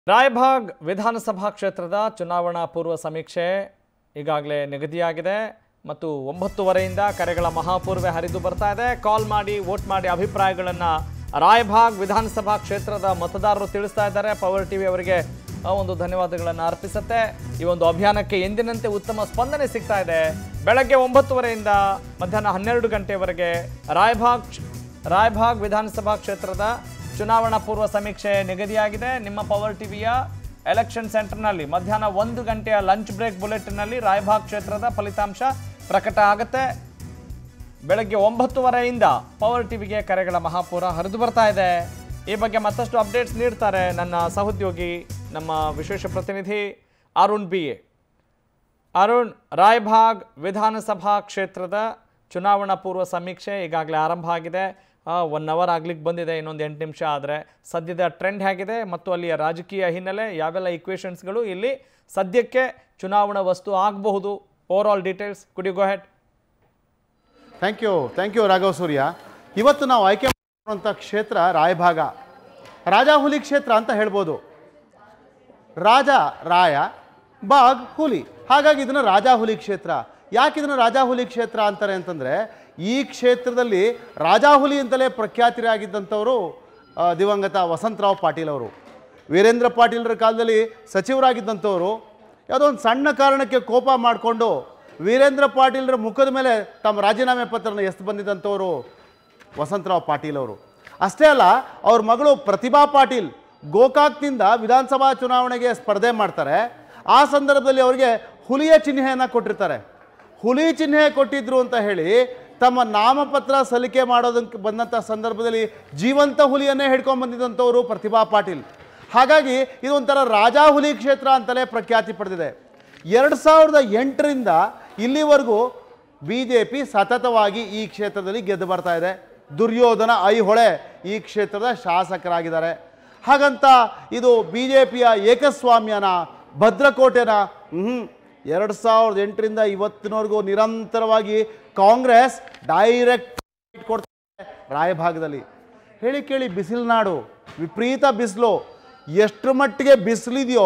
ರಾಯಭಾಗ್ ವಿಧಾನಸಭಾ ಕ್ಷೇತ್ರದ ಚುನಾವಣಾ ಪೂರ್ವ ಸಮೀಕ್ಷೆ ಈಗಾಗಲೇ ನಿಗದಿಯಾಗಿದೆ ಮತ್ತು ಒಂಬತ್ತುವರೆಯಿಂದ ಕರೆಗಳ ಮಹಾಪೂರ್ವೆ ಹರಿದು ಬರ್ತಾ ಇದೆ ಕಾಲ್ ಮಾಡಿ ವೋಟ್ ಮಾಡಿ ಅಭಿಪ್ರಾಯಗಳನ್ನು ರಾಯಭಾಗ್ ವಿಧಾನಸಭಾ ಕ್ಷೇತ್ರದ ಮತದಾರರು ತಿಳಿಸ್ತಾ ಇದ್ದಾರೆ ಪವರ್ ಟಿವಿ ಅವರಿಗೆ ಆ, ಒಂದು ಧನ್ಯವಾದಗಳನ್ನು ಅರ್ಪಿಸುತ್ತೆ ಈ ಒಂದು ಅಭಿಯಾನಕ್ಕೆ ಎಂದಿನಂತೆ ಉತ್ತಮ ಸ್ಪಂದನೆ ಸಿಗ್ತಾ ಇದೆ ಬೆಳಗ್ಗೆ ಒಂಬತ್ತುವರೆಯಿಂದ ಮಧ್ಯಾಹ್ನ ಹನ್ನೆರಡು ಗಂಟೆವರೆಗೆ ರಾಯಭಾಗ್ ರಾಯಭಾಗ್ ವಿಧಾನಸಭಾ ಕ್ಷೇತ್ರದ ಚುನಾವಣಾ ಪೂರ್ವ ಸಮೀಕ್ಷೆ ನಿಗದಿಯಾಗಿದೆ ನಿಮ್ಮ ಪವರ್ ಟಿವಿಯ ಎಲೆಕ್ಷನ್ ಸೆಂಟರ್ನಲ್ಲಿ ಮಧ್ಯಾಹ್ನ ಒಂದು ಗಂಟೆಯ ಲಂಚ್ ಬ್ರೇಕ್ ಬುಲೆಟಿನ್ನಲ್ಲಿ ರಾಯಭಾಗ್ ಕ್ಷೇತ್ರದ ಫಲಿತಾಂಶ ಪ್ರಕಟ ಆಗುತ್ತೆ ಬೆಳಗ್ಗೆ ಒಂಬತ್ತುವರೆಯಿಂದ ಪವರ್ ಟಿವಿಗೆ ಕರೆಗಳ ಮಹಾಪೂರ ಹರಿದು ಬರ್ತಾ ಇದೆ ಈ ಬಗ್ಗೆ ಮತ್ತಷ್ಟು ಅಪ್ಡೇಟ್ಸ್ ನೀಡ್ತಾರೆ ನನ್ನ ಸಹೋದ್ಯೋಗಿ ನಮ್ಮ ವಿಶೇಷ ಪ್ರತಿನಿಧಿ ಅರುಣ್ ಬಿ ಎ ಅರುಣ್ ರಾಯಭಾಗ್ ವಿಧಾನಸಭಾ ಕ್ಷೇತ್ರದ ಚುನಾವಣಾ ಪೂರ್ವ ಸಮೀಕ್ಷೆ ಈಗಾಗಲೇ ಆರಂಭ ಆಗಿದೆ ಒನ್ ಅವರ್ ಆಗ್ಲಿಕ್ಕೆ ಬಂದಿದೆ ಇನ್ನೊಂದು ಎಂಟು ನಿಮಿಷ ಆದರೆ ಸದ್ಯದ ಟ್ರೆಂಡ್ ಹೇಗಿದೆ ಮತ್ತು ಅಲ್ಲಿಯ ರಾಜಕೀಯ ಹಿನ್ನೆಲೆ ಯಾವೆಲ್ಲ ಇಕ್ವೇಷನ್ಸ್ಗಳು ಇಲ್ಲಿ ಸದ್ಯಕ್ಕೆ ಚುನಾವಣಾ ವಸ್ತು ಆಗಬಹುದು over all details could you go ahead thank you thank you Raghav Surya ಇವತ್ತು ನಾವು ಆಯ್ಕೆ ಮಾಡುವಂಥ ಕ್ಷೇತ್ರ ರಾಯಭಾಗ ರಾಜಾಹುಲಿ ಕ್ಷೇತ್ರ ಅಂತ ಹೇಳ್ಬೋದು ರಾಜ ರಾಯ ಬಾಗ್ ಹುಲಿ ಹಾಗಾಗಿ ಇದನ್ನು ರಾಜಾಹುಲಿ ಕ್ಷೇತ್ರ ಯಾಕೆ ಇದನ್ನು ರಾಜಾಹುಲಿ ಕ್ಷೇತ್ರ ಅಂತಾರೆ ಅಂತಂದರೆ ಈ ಕ್ಷೇತ್ರದಲ್ಲಿ ರಾಜಾಹುಲಿ ಅಂತಲೇ ಪ್ರಖ್ಯಾತಿರಾಗಿದ್ದಂಥವರು ಆ, ದಿವಂಗತ ವಸಂತರಾವ್ ಪಾಟೀಲ್ ಅವರು ವೀರೇಂದ್ರ ಪಾಟೀಲ್ರ ಕಾಲದಲ್ಲಿ ಸಚಿವರಾಗಿದ್ದಂಥವರು ಯಾವುದೋ ಒಂದು ಸಣ್ಣ ಕಾರಣಕ್ಕೆ ಕೋಪ ಮಾಡಿಕೊಂಡು ವೀರೇಂದ್ರ ಪಾಟೀಲ್ರ ಮುಖದ ಮೇಲೆ ತಮ್ಮ ರಾಜೀನಾಮೆ ಪತ್ರನ ಎಸ್ದು ಬಂದಿದ್ದಂಥವರು ವಸಂತರಾವ್ ಪಾಟೀಲ್ ಅವರು ಅಷ್ಟೇ ಅಲ್ಲ ಅವ್ರ ಮಗಳು ಪ್ರತಿಭಾ ಪಾಟೀಲ್ ಗೋಕಾಕ್ನಿಂದ ವಿಧಾನಸಭಾ ಚುನಾವಣೆಗೆ ಸ್ಪರ್ಧೆ ಮಾಡ್ತಾರೆ ಆ ಸಂದರ್ಭದಲ್ಲಿ ಅವರಿಗೆ ಹುಲಿಯ ಚಿಹ್ನೆಯನ್ನು ಕೊಟ್ಟಿರ್ತಾರೆ ಹುಲಿ ಚಿಹ್ನೆ ಕೊಟ್ಟಿದ್ರು ಅಂತ ಹೇಳಿ ತಮ್ಮ ನಾಮಪತ್ರ ಸಲ್ಲಿಕೆ ಮಾಡೋದಕ್ಕೆ ಬಂದಂಥ ಸಂದರ್ಭದಲ್ಲಿ ಜೀವಂತ ಹುಲಿಯನ್ನೇ ಹಿಡ್ಕೊಂಡು ಬಂದಿದ್ದಂಥವರು ಪ್ರತಿಭಾ ಪಾಟೀಲ್ ಹಾಗಾಗಿ ಇದು ಒಂಥರ ರಾಜಾ ಹುಲಿ ಕ್ಷೇತ್ರ ಅಂತಲೇ ಪ್ರಖ್ಯಾತಿ ಪಡೆದಿದೆ ಎರಡು ಸಾವಿರದ ಎಂಟರಿಂದ ಇಲ್ಲಿವರೆಗೂ ಬಿ ಜೆ ಪಿ ಸತತವಾಗಿ ಈ ಕ್ಷೇತ್ರದಲ್ಲಿ ಗೆದ್ದು ಬರ್ತಾ ಇದೆ ದುರ್ಯೋಧನ ಐಹೊಳೆ ಈ ಕ್ಷೇತ್ರದ ಶಾಸಕರಾಗಿದ್ದಾರೆ ಹಾಗಂತ ಇದು ಬಿ ಜೆ ಪಿಯ ಏಕಸ್ವಾಮ್ಯನ ಭದ್ರಕೋಟೆನ ಹ್ಞೂ ಎರಡು ಸಾವಿರದ ಎಂಟರಿಂದ ಇವತ್ತಿನವರೆಗೂ ನಿರಂತರವಾಗಿ ಕಾಂಗ್ರೆಸ್ ಡೈರೆಕ್ಟ್ ಕೊಡ್ತಾರೆ ರಾಯಭಾಗದಲ್ಲಿ ಹೇಳಿ ಕೇಳಿ ಬಿಸಿಲು ನಾಡು ವಿಪರೀತ ಬಿಸಿಲು ಎಷ್ಟು ಮಟ್ಟಿಗೆ ಬಿಸಿಲಿದೆಯೋ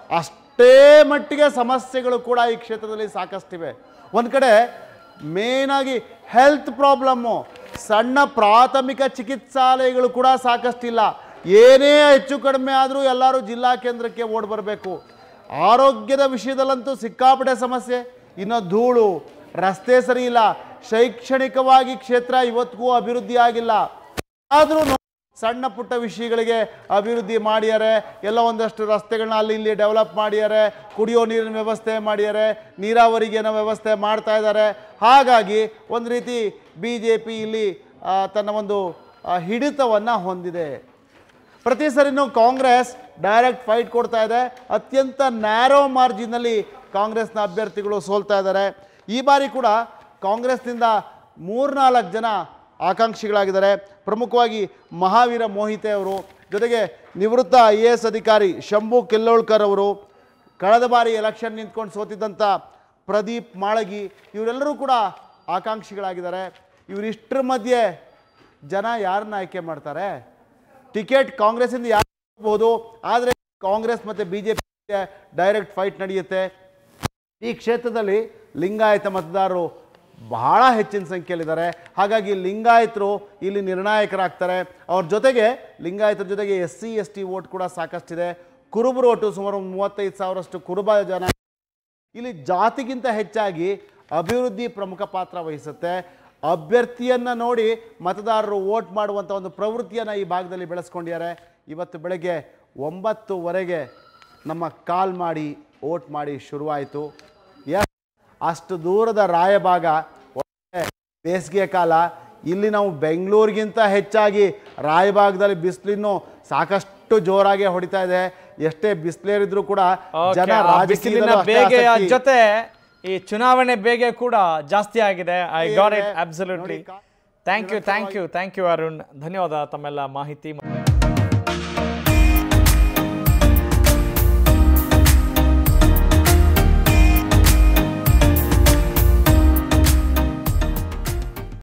ಅಷ್ಟೇ ಮಟ್ಟಿಗೆ ಸಮಸ್ಯೆಗಳು ಕೂಡ ಈ ಕ್ಷೇತ್ರದಲ್ಲಿ ಸಾಕಷ್ಟಿವೆ ಒಂದು ಕಡೆ ಮೇಯ್ನಾಗಿ ಹೆಲ್ತ್ ಪ್ರಾಬ್ಲಮ್ಮು ಸಣ್ಣ ಪ್ರಾಥಮಿಕ ಚಿಕಿತ್ಸಾಲಯಗಳು ಕೂಡ ಸಾಕಷ್ಟಿಲ್ಲ ಏನೇ ಹೆಚ್ಚು ಕಡಿಮೆ ಆದರೂ ಎಲ್ಲರೂ ಜಿಲ್ಲಾ ಕೇಂದ್ರಕ್ಕೆ ಓಡಿ ಬರಬೇಕು ಆರೋಗ್ಯದ ವಿಷಯದಲ್ಲಂತೂ ಸಿಕ್ಕಾಪಟ್ಟೆ ಸಮಸ್ಯೆ ಇನ್ನು ಧೂಳು ರಸ್ತೆ ಸರಿ ಇಲ್ಲ ಶೈಕ್ಷಣಿಕವಾಗಿ ಕ್ಷೇತ್ರ ಇವತ್ತಿಗೂ ಅಭಿವೃದ್ಧಿ ಆಗಿಲ್ಲ ಆದರೂ ಸಣ್ಣ ಪುಟ್ಟ ವಿಷಯಗಳಿಗೆ ಅಭಿವೃದ್ಧಿ ಮಾಡ್ಯಾರೆ ಎಲ್ಲ ಒಂದಷ್ಟು ರಸ್ತೆಗಳನ್ನ ಅಲ್ಲಿ ಇಲ್ಲಿ ಡೆವಲಪ್ ಮಾಡ್ಯಾರೆ ಕುಡಿಯೋ ನೀರಿನ ವ್ಯವಸ್ಥೆ ಮಾಡ್ಯಾರೆ ನೀರಾವರಿಗೆ ಏನೋ ವ್ಯವಸ್ಥೆ ಮಾಡ್ತಾ ಇದ್ದಾರೆ ಹಾಗಾಗಿ ಒಂದು ರೀತಿ ಬಿ ಜೆ ಪಿ ಇಲ್ಲಿ ಆ, ತನ್ನ ಒಂದು ಆ, ಹಿಡಿತವನ್ನು ಹೊಂದಿದೆ ಪ್ರತಿ ಸರಿನೂ ಕಾಂಗ್ರೆಸ್ ಡೈರೆಕ್ಟ್ ಫೈಟ್ ಕೊಡ್ತಾ ಇದೆ ಅತ್ಯಂತ ನ್ಯಾರೋ ಮಾರ್ಜಿನಲ್ಲಿ ಕಾಂಗ್ರೆಸ್ನ ಅಭ್ಯರ್ಥಿಗಳು ಸೋಲ್ತಾ ಇದ್ದಾರೆ ಈ ಬಾರಿ ಕೂಡ ಕಾಂಗ್ರೆಸ್ನಿಂದ ಮೂರ್ನಾಲ್ಕು ಜನ ಆಕಾಂಕ್ಷಿಗಳಾಗಿದ್ದಾರೆ ಪ್ರಮುಖವಾಗಿ ಮಹಾವೀರ ಮೋಹಿತೆ ಅವರು ಜೊತೆಗೆ ನಿವೃತ್ತ ಐ ಎ ಎಸ್ ಅಧಿಕಾರಿ ಶಂಭು ಕಿಲ್ಲೋಳ್ಕರ್ ಅವರು ಕಳೆದ ಬಾರಿ ಎಲೆಕ್ಷನ್ ನಿಂತ್ಕೊಂಡು ಸೋತಿದ್ದಂಥ ಪ್ರದೀಪ್ ಮಾಳಗಿ ಇವರೆಲ್ಲರೂ ಕೂಡ ಆಕಾಂಕ್ಷಿಗಳಾಗಿದ್ದಾರೆ ಇವರಿಷ್ಟರ ಮಧ್ಯೆ ಜನ ಯಾರನ್ನ ಆಯ್ಕೆ ಮಾಡ್ತಾರೆ ಟಿಕೆಟ್ ಕಾಂಗ್ರೆಸ್ಸಿಂದ ಯಾರು ಹೋಗ್ಬೋದು ಆದರೆ ಕಾಂಗ್ರೆಸ್ ಮತ್ತು B J P direct fight ನಡೆಯುತ್ತೆ ಈ ಕ್ಷೇತ್ರದಲ್ಲಿ ಲಿಂಗಾಯತ ಮತದಾರರು ಬಹಳ ಹೆಚ್ಚಿನ ಸಂಖ್ಯೆಯಲ್ಲಿದ್ದಾರೆ ಹಾಗಾಗಿ ಲಿಂಗಾಯತರು ಇಲ್ಲಿ ನಿರ್ಣಾಯಕರಾಗ್ತಾರೆ ಅವ್ರ ಜೊತೆಗೆ ಲಿಂಗಾಯತರ ಜೊತೆಗೆ S C S T vote ಕೂಡ ಸಾಕಷ್ಟಿದೆ ಕುರುಬರು ಓಟು ಸುಮಾರು ಒಂದು ಮೂವತ್ತೈದು ಸಾವಿರಷ್ಟು ಕುರುಬ ಜನ ಇಲ್ಲಿ ಜಾತಿಗಿಂತ ಹೆಚ್ಚಾಗಿ ಅಭಿವೃದ್ಧಿ ಪ್ರಮುಖ ಪಾತ್ರ ವಹಿಸುತ್ತೆ ಅಭ್ಯರ್ಥಿಯನ್ನು ನೋಡಿ ಮತದಾರರು ವೋಟ್ ಮಾಡುವಂಥ ಒಂದು ಪ್ರವೃತ್ತಿಯನ್ನು ಈ ಭಾಗದಲ್ಲಿ ಬೆಳೆಸ್ಕೊಂಡಿದ್ದಾರೆ ಇವತ್ತು ಬೆಳಗ್ಗೆ ಒಂಬತ್ತುವರೆಗೆ ನಮ್ಮ ಕಾಲ್ ಮಾಡಿ ವೋಟ್ ಮಾಡಿ ಶುರುವಾಯಿತು ಎಸ್ ಅಷ್ಟು ದೂರದ ರಾಯಭಾಗ ಒಳ್ಳೆ ಬೇಸಿಗೆ ಕಾಲ ಇಲ್ಲಿ ನಾವು ಬೆಂಗಳೂರಿಗಿಂತ ಹೆಚ್ಚಾಗಿ ರಾಯಭಾಗದಲ್ಲಿ ಬಿಸಿಲಿನ್ನು ಸಾಕಷ್ಟು ಜೋರಾಗಿ ಹೊಡಿತಾ ಇದೆ ಎಷ್ಟೇ ಬಿಸಿಲೇರಿದ್ರು ಕೂಡ ಜನ Okay, ಆ ಬಿಸಿಲಿನ ರಾಜಕೀಯದಲ್ಲೂ ಅಷ್ಟೇ ಬೇಗೆಯ ಆಸಕ್ತಿ. ಜೊತೆ ಈ ಚುನಾವಣೆ ಬೇಗೆ ಕೂಡ ಜಾಸ್ತಿ ಆಗಿದೆ ಐ ಗಾಟ್ ಇಟ್ ಇದೆ. ಅಬ್ಸಲ್ಯೂಟ್ಲಿ ನೋಡಿ, ಕಾ- thank you thank you thank you Arun ಧನ್ಯವಾದ ತಮ್ಮೆಲ್ಲ ಮಾಹಿತಿ